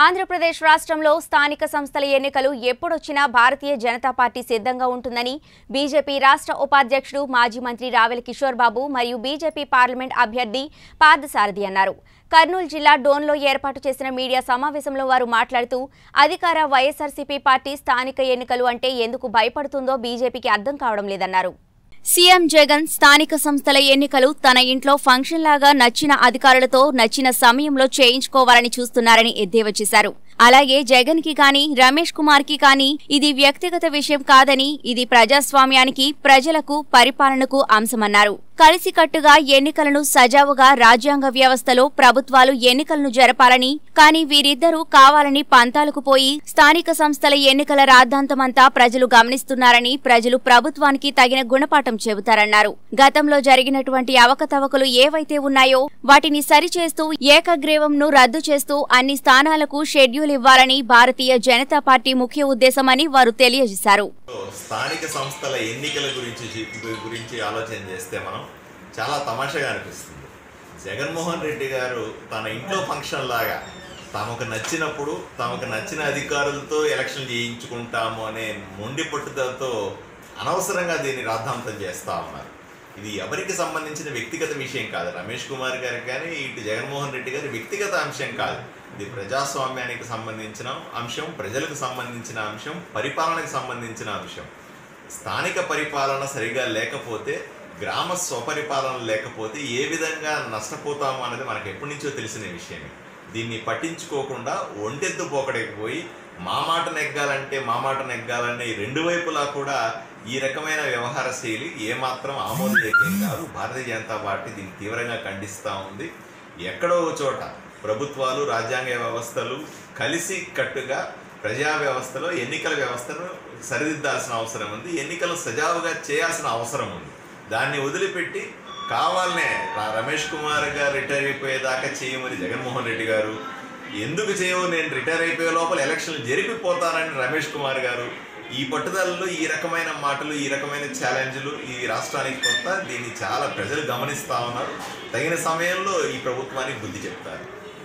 ఆంధ్రప్రదేశ్ రాష్ట్రంలో స్థానిక సంస్థల ఎన్నికలు ఎప్పుడొచ్చినా భారతీయ జనతా పార్టీ సిద్ధంగా ఉంటుందని బీజేపీ రాష్ట్ర ఉపాధ్యక్షుడు మాజీ మంత్రి రావెల కిషోర్ బాబు మరియు బీజేపీ పార్లమెంట్ అభ్యర్థి పార్థసారథి అన్నారు కర్నూలు జిల్లా డోన్లో ఏర్పాటు చేసిన మీడియా సమావేశంలో వారు మాట్లాడుతూ అధికార వైఎస్ఆర్సీపీ పార్టీ స్థానిక ఎన్నికలు అంటే ఎందుకు భయపడుతుందో బీజేపీకి అర్థం కావడం లేదన్నారు సీఎం జగన్ స్థానిక సంస్థల ఎన్నికలు తన ఇంట్లో ఫంక్షన్ లాగా నచ్చిన అధికారులతో నచ్చిన సమయంలో చేయించుకోవాలని చూస్తున్నారని ఎద్దేవా చేశారు అలాగే జగన్ కి కానీ రమేష్ కుమార్ కి కానీ ఇది వ్యక్తిగత విషయం కాదని ఇది ప్రజాస్వామ్యానికి ప్రజలకు పరిపాలనకు అంశమన్నారు కలిసికట్టుగా ఎన్నికలను సజావుగా రాజ్యాంగ వ్యవస్థలో ప్రభుత్వాలు ఎన్నికలను జరపాలని కానీ వీరిద్దరూ కావాలని పంతాలకు పోయి స్థానిక సంస్థల ఎన్నికల రాద్ధాంతమంతా ప్రజలు గమనిస్తున్నారని ప్రజలు ప్రభుత్వానికి తగిన గుణపాఠం చెబుతారన్నారు గతంలో జరిగినటువంటి అవకతవకలు ఏవైతే ఉన్నాయో వాటిని సరిచేస్తూ ఏకగ్రీవంను రద్దు చేస్తూ అన్ని స్థానాలకు షెడ్యూల్ ఇవ్వాలని భారతీయ జనతా పార్టీ ముఖ్య ఉద్దేశమని వారు తెలియజేశారు స్థానిక సంస్థల ఎన్నికల గురించి చెప్పి- గురించి ఆలోచన చేస్తే మనం చాలా తమాషాగా అనిపిస్తుంది జగన్మోహన్ రెడ్డి గారు తన ఇంట్లో ఫంక్షన్ లాగా తమకు నచ్చినప్పుడు తమకు నచ్చిన అధికారులతో ఎలక్షన్ చేయించుకుంటాము అనే మొండి పట్టుదలతో అనవసరంగా దీన్ని రాద్ధాంతం చేస్తా ఉన్నారు ఇది ఎవరికి సంబంధించిన వ్యక్తిగత విషయం కాదు రమేష్ కుమార్ గారికి కానీ ఇటు జగన్మోహన్ రెడ్డి గారి వ్యక్తిగత అంశం కాదు ఇది ప్రజాస్వామ్యానికి సంబంధించిన అంశం ప్రజలకు సంబంధించిన అంశం పరిపాలనకు సంబంధించిన అంశం స్థానిక పరిపాలన సరిగా లేకపోతే గ్రామ స్వపరిపాలన లేకపోతే ఏ విధంగా నష్టపోతాము అనేది మనకు ఎప్పటి నుంచో తెలిసిన విషయమే దీన్ని పట్టించుకోకుండా ఒంటెద్దు పోకడైపోయి మా మాట నెగ్గాలంటే మా మాట నెగ్గాలనే ఈ రెండు వైపులా కూడా ఈ రకమైన వ్యవహార శైలి ఏమాత్రం ఆమోదయోగ్యం కాదు భారతీయ జనతా పార్టీ దీన్ని తీవ్రంగా ఖండిస్తూ ఉంది ఎక్కడో ఒక చోట ప్రభుత్వాలు రాజ్యాంగ వ్యవస్థలు కలిసి కట్టుగా ప్రజా వ్యవస్థలో ఎన్నికల వ్యవస్థను సరిదిద్దాల్సిన అవసరం ఉంది ఎన్నికలు సజావుగా చేయాల్సిన అవసరం ఉంది దాన్ని వదిలిపెట్టి కావాలనే రా- రమేష్ కుమార్ గారు రిటైర్ అయిపోయేదాకా చేయమని జగన్మోహన్ రెడ్డి గారు ఎందుకు చేయవు నేను రిటైర్ అయిపోయే లోపల ఎలక్షన్లు జరిపిపోతానని రమేష్ కుమార్ గారు ఈ పట్టుదలలో ఈ రకమైన మాటలు ఈ రకమైన ఛాలెంజ్లు ఈ రాష్ట్రానికి కొత్త దీన్ని చాలా ప్రజలు గమనిస్తూ ఉన్నారు తగిన సమయంలో ఈ ప్రభుత్వానికి బుద్ధి చెప్తారు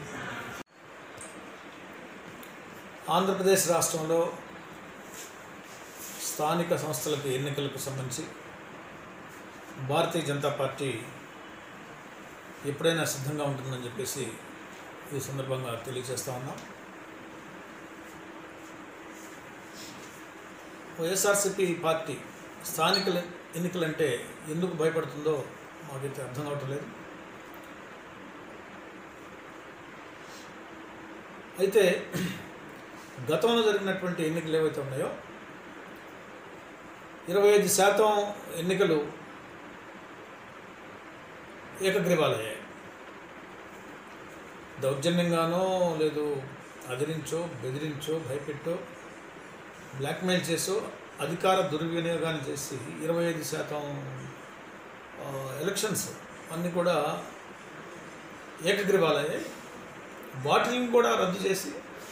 ఆంధ్రప్రదేశ్ రాష్ట్రంలో స్థానిక సంస్థలకు ఎన్నికలకు సంబంధించి భారతీయ జనతా పార్టీ ఎప్పుడైనా సిద్ధంగా ఉంటుందని చెప్పేసి ఈ సందర్భంగా తెలియజేస్తా ఉన్నాం వైఎస్ఆర్సిపి పార్టీ స్థానిక ఎన్నికలంటే ఎందుకు భయపడుతుందో మాకైతే అర్థం కావటం లేదు అయితే గతంలో జరిగినటువంటి ఎన్నికలు ఏవైతే ఉన్నాయో ఇరవై ఐదు శాతం ఎన్నికలు ఏకగ్రీవాలయ్యాయి దౌర్జన్యంగానో లేదు అదిరించో బెదిరించో భయపెట్టో బ్లాక్మెయిల్ చేసో అధికార దుర్వినియోగాన్ని చేసి ఇరవై ఐదు శాతం ఆ, ఎలక్షన్స్ అన్నీ కూడా ఏకగ్రీవాలయ్యాయి వాటిని కూడా రద్దు చేసి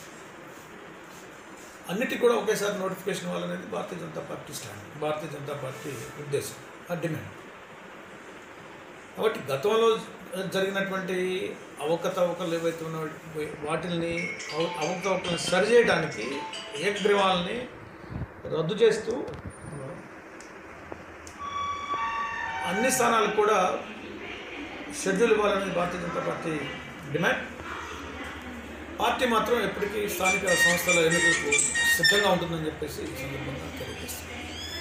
అన్నిటికీ కూడా ఒకేసారి నోటిఫికేషన్ ఇవ్వాలనేది Bharatiya Janata party stand Bharatiya Janata party ఉద్దేశం ఆ డిమాండ్ కాబట్టి గతంలో జరిగినటువంటి అవకతవకలు ఏవైతే ఉన్నాయో వాటిల్ని అవ అవకతవకలను సరిచేయడానికి ఏకగ్రీవాలని రద్దు చేస్తూ అన్ని స్థానాలకు కూడా షెడ్యూల్ ఇవ్వాలనేది Bharatiya Janata party demand party మాత్రం ఎప్పటికీ స్థానిక సంస్థల ఎన్నికలకు సిద్ధంగా ఉంటుందని చెప్పేసి ఈ సందర్భంగా తెలియజేస్తుంది